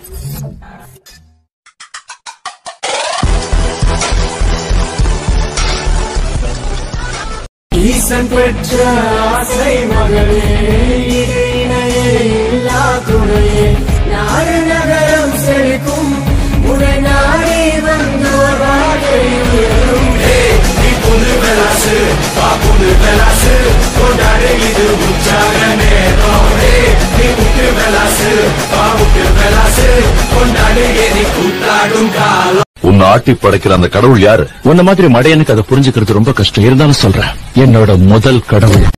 ஈசன் பெற்ற ஆசை மகளே இது இணையே இல்லா துணையே நாடு நகரம் செழிக்கும் உடை நாடி வந்தோர் வாழ்க்கை உயரும் நீ புது வெலாசு வா புது வெலாசு கொண்டாடு இது உற்சாக நேரம் ஏய், நீ முட்டு வெலாசு வா முட்டு வெலாசு கொண்டாடு எரி கூத்தாடும் காலம் உன்னை ஆட்டி படைக்கிற அந்த கடவுள் யாரு உன்ன மாதிரி மடையனுக்கு அதை புரிஞ்சுக்கிறது ரொம்ப கஷ்டம் இருந்தாலும் சொல்றேன் என்னோட முதல் கடவுள்